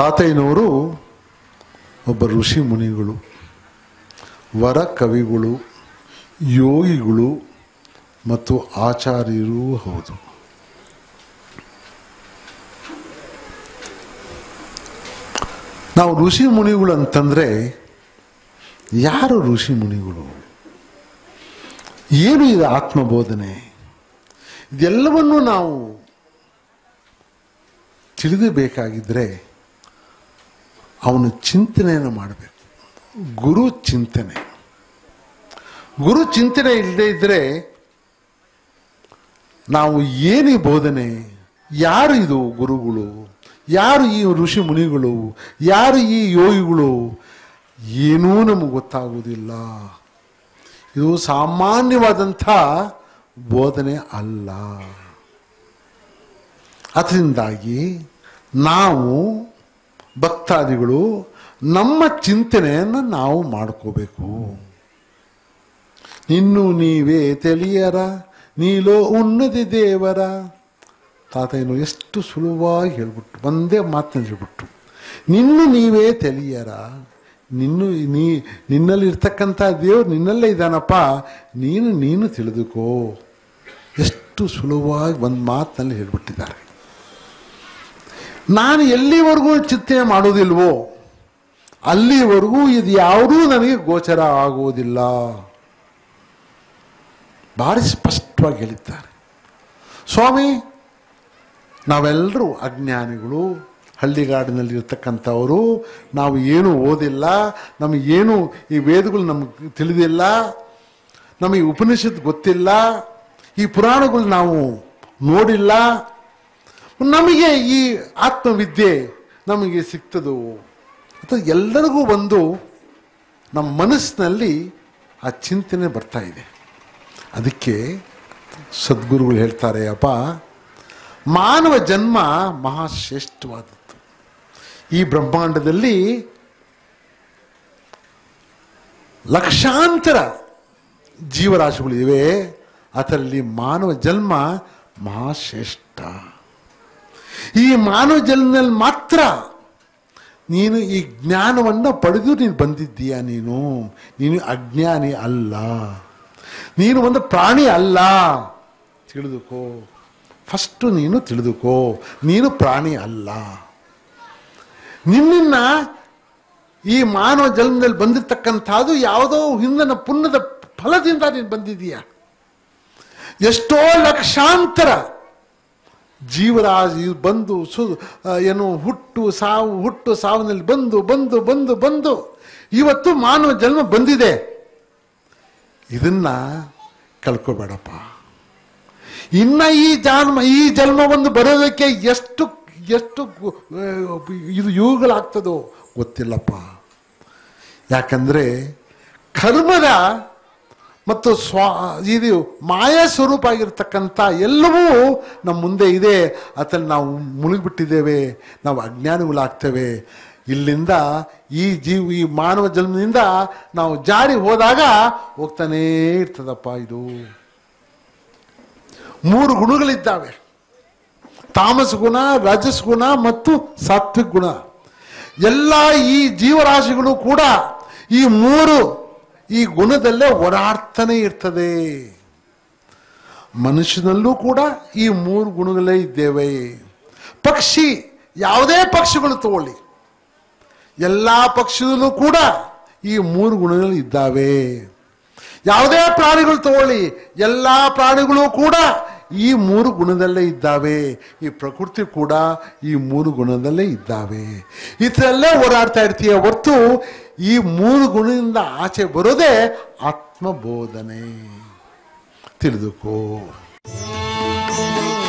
ತಾತಯ್ಯನವರು ಒಬ್ಬ ಋಷಿ ಮುನಿಗಳು ವರ ಕವಿಗಳು ಯೋಗಿಗಳು ಮತ್ತು ಆಚಾರ್ಯರೂ ಹೌದು ನಾವು ಋಷಿ ಮುನಿಗಳು ಅಂತಂದರೆ ಯಾರು ಋಷಿ ಮುನಿಗಳು ಏನು ಇದು ಆತ್ಮಬೋಧನೆ ಇದೆಲ್ಲವನ್ನು ನಾವು ತಿಳಿದಬೇಕಾಗಿದ್ದರೆ ಅವನು ಚಿಂತನೆಯನ್ನು ಮಾಡಬೇಕು ಗುರು ಚಿಂತನೆ ಗುರು ಚಿಂತನೆ ಇಲ್ಲದೆ ಇದ್ದರೆ ನಾವು ಏನು ಈ ಬೋಧನೆ ಯಾರು ಇದು ಗುರುಗಳು ಯಾರು ಈ ಋಷಿ ಮುನಿಗಳು ಯಾರು ಈ ಯೋಗಿಗಳು ಏನೂ ನಮಗೆ ಗೊತ್ತಾಗುವುದಿಲ್ಲ ಇದು ಸಾಮಾನ್ಯವಾದಂಥ ಬೋಧನೆ ಅಲ್ಲ ಅದರಿಂದಾಗಿ ನಾವು ಭಕ್ತಾದಿಗಳು ನಮ್ಮ ಚಿಂತನೆಯನ್ನು ನಾವು ಮಾಡ್ಕೋಬೇಕು ಇನ್ನು ನೀವೇ ತಿಳಿಯರ ನೀಲೋ ಉನ್ನತಿ ದೇವರ ತಾತಯ್ಯನು ಎಷ್ಟು ಸುಲಭವಾಗಿ ಹೇಳ್ಬಿಟ್ಟು ಒಂದೇ ಮಾತನ್ನು ಹೇಳ್ಬಿಟ್ಟು ನಿನ್ನು ನೀವೇ ತಿಳಿಯರ ನಿನ್ನು ನೀ ನಿನ್ನಲ್ಲಿರ್ತಕ್ಕಂಥ ದೇವ್ರು ನಿನ್ನಲ್ಲೇ ಇದ್ದಾನಪ್ಪ ನೀನು ನೀನು ತಿಳಿದುಕೋ ಎಷ್ಟು ಸುಲಭವಾಗಿ ಒಂದು ಮಾತಿನಲ್ಲಿ ಹೇಳ್ಬಿಟ್ಟಿದ್ದಾರೆ ನಾನು ಎಲ್ಲಿವರೆಗೂ ಚಿಂತನೆ ಮಾಡೋದಿಲ್ವೋ ಅಲ್ಲಿವರೆಗೂ ಇದು ಯಾವುದೂ ನನಗೆ ಗೋಚರ ಆಗುವುದಿಲ್ಲ ಭಾರಿ ಸ್ಪಷ್ಟವಾಗಿ ಹೇಳಿದ್ದಾರೆ ಸ್ವಾಮಿ ನಾವೆಲ್ಲರೂ ಅಜ್ಞಾನಿಗಳು ಹಳ್ಳಿಗಾಡಿನಲ್ಲಿ ಇರ್ತಕ್ಕಂಥವರು ನಾವು ಏನು ಓದಿಲ್ಲ ನಮಗೇನು ಈ ವೇದಗಳು ನಮಗೆ ತಿಳಿದಿಲ್ಲ ನಮಗೆ ಉಪನಿಷತ್ ಗೊತ್ತಿಲ್ಲ ಈ ಪುರಾಣಗಳು ನಾವು ನೋಡಿಲ್ಲ ನಮಗೆ ಈ ಆತ್ಮವಿದ್ಯೆ ನಮಗೆ ಸಿಗ್ತದೋ ಅಥವಾ ಎಲ್ಲರಿಗೂ ಒಂದು ನಮ್ಮ ಮನಸ್ಸಿನಲ್ಲಿ ಆ ಚಿಂತನೆ ಬರ್ತಾ ಇದೆ ಅದಕ್ಕೆ ಸದ್ಗುರುಗಳು ಹೇಳ್ತಾರೆ ಅಪ್ಪ ಮಾನವ ಜನ್ಮ ಮಹಾಶ್ರೇಷ್ಠವಾದದ್ದು ಈ ಬ್ರಹ್ಮಾಂಡದಲ್ಲಿ ಲಕ್ಷಾಂತರ ಜೀವರಾಶಿಗಳಿವೆ ಅದರಲ್ಲಿ ಮಾನವ ಜನ್ಮ ಮಹಾಶ್ರೇಷ್ಠ ಈ ಮಾನವ ಜನ್ಮದಲ್ಲಿ ಮಾತ್ರ ನೀನು ಈ ಜ್ಞಾನವನ್ನು ಪಡೆದು ನೀನು ಬಂದಿದ್ದೀಯ ನೀನು ನೀನು ಅಜ್ಞಾನಿ ಅಲ್ಲ ನೀನು ಒಂದು ಪ್ರಾಣಿ ಅಲ್ಲ ತಿಳಿದುಕೋ ಫಸ್ಟು ನೀನು ತಿಳಿದುಕೋ ನೀನು ಪ್ರಾಣಿ ಅಲ್ಲ ನಿನ್ನ ಈ ಮಾನವ ಜನ್ಮದಲ್ಲಿ ಬಂದಿರತಕ್ಕಂಥದ್ದು ಯಾವುದೋ ಹಿಂದಿನ ಪುಣ್ಯದ ಫಲದಿಂದ ನೀನು ಬಂದಿದೀಯ ಎಷ್ಟೋ ಲಕ್ಷಾಂತರ ಜೀವರಾಜಿ ಬಂದು ಸು ಏನು ಹುಟ್ಟು ಸಾವು ಹುಟ್ಟು ಸಾವಿನಲ್ಲಿ ಬಂದು ಬಂದು ಬಂದು ಬಂದು ಇವತ್ತು ಮಾನವ ಜನ್ಮ ಬಂದಿದೆ ಇದನ್ನ ಕಳ್ಕೋಬೇಡಪ್ಪ ಇನ್ನ ಈ ಜನ್ಮ ಈ ಜನ್ಮ ಒಂದು ಬರೋದಕ್ಕೆ ಎಷ್ಟು ಎಷ್ಟು ಇದು ಯುಗಗಳಾಗ್ತದೋ ಗೊತ್ತಿಲ್ಲಪ್ಪ ಯಾಕಂದ್ರೆ ಕರ್ಮದ ಮತ್ತು ಸ್ವಾ ಇದು ಮಾಯಾ ಸ್ವರೂಪ ಆಗಿರ್ತಕ್ಕಂಥ ಎಲ್ಲವೂ ನಮ್ಮ ಮುಂದೆ ಇದೆ ಅದರಲ್ಲಿ ನಾವು ಮುಳುಗಿಬಿಟ್ಟಿದ್ದೇವೆ ನಾವು ಅಜ್ಞಾನಿಗಳಾಗ್ತೇವೆ ಇಲ್ಲಿಂದ ಈ ಜೀವ ಈ ಮಾನವ ಜನ್ಮದಿಂದ ನಾವು ಜಾರಿ ಹೋದಾಗ ಹೋಗ್ತಾನೇ ಇರ್ತದಪ್ಪ ಇದು ಮೂರು ಗುಣಗಳಿದ್ದಾವೆ ತಾಮಸ ಗುಣ ರಾಜಸ್ ಗುಣ ಮತ್ತು ಸಾತ್ವಿಕ್ ಗುಣ ಎಲ್ಲ ಈ ಜೀವರಾಶಿಗಳು ಕೂಡ ಈ ಮೂರು ಈ ಗುಣದಲ್ಲೇ ಓಡಾಡ್ತಾನೆ ಇರ್ತದೆ ಮನುಷ್ಯನಲ್ಲೂ ಕೂಡ ಈ ಮೂರು ಗುಣಗಳೇ ಇದ್ದೇವೆ ಪಕ್ಷಿ ಯಾವುದೇ ಪಕ್ಷಿಗಳು ತಗೊಳ್ಳಿ ಎಲ್ಲ ಪಕ್ಷಿಗಳಲ್ಲೂ ಕೂಡ ಈ ಮೂರು ಗುಣಗಳು ಇದ್ದಾವೆ ಯಾವುದೇ ಪ್ರಾಣಿಗಳು ತಗೊಳ್ಳಿ ಎಲ್ಲ ಪ್ರಾಣಿಗಳು ಕೂಡ ಈ ಮೂರು ಗುಣದಲ್ಲೇ ಇದ್ದಾವೆ ಈ ಪ್ರಕೃತಿ ಕೂಡ ಈ ಮೂರು ಗುಣದಲ್ಲೇ ಇದ್ದಾವೆ ಇದರಲ್ಲೇ ಓಡಾಡ್ತಾ ಇರ್ತೀಯ ಹೊರ್ತು ಈ ಮೂರು ಗುಣದಿಂದ ಆಚೆ ಬರೋದೇ ಆತ್ಮಬೋಧನೆ ತಿಳಿದುಕೋ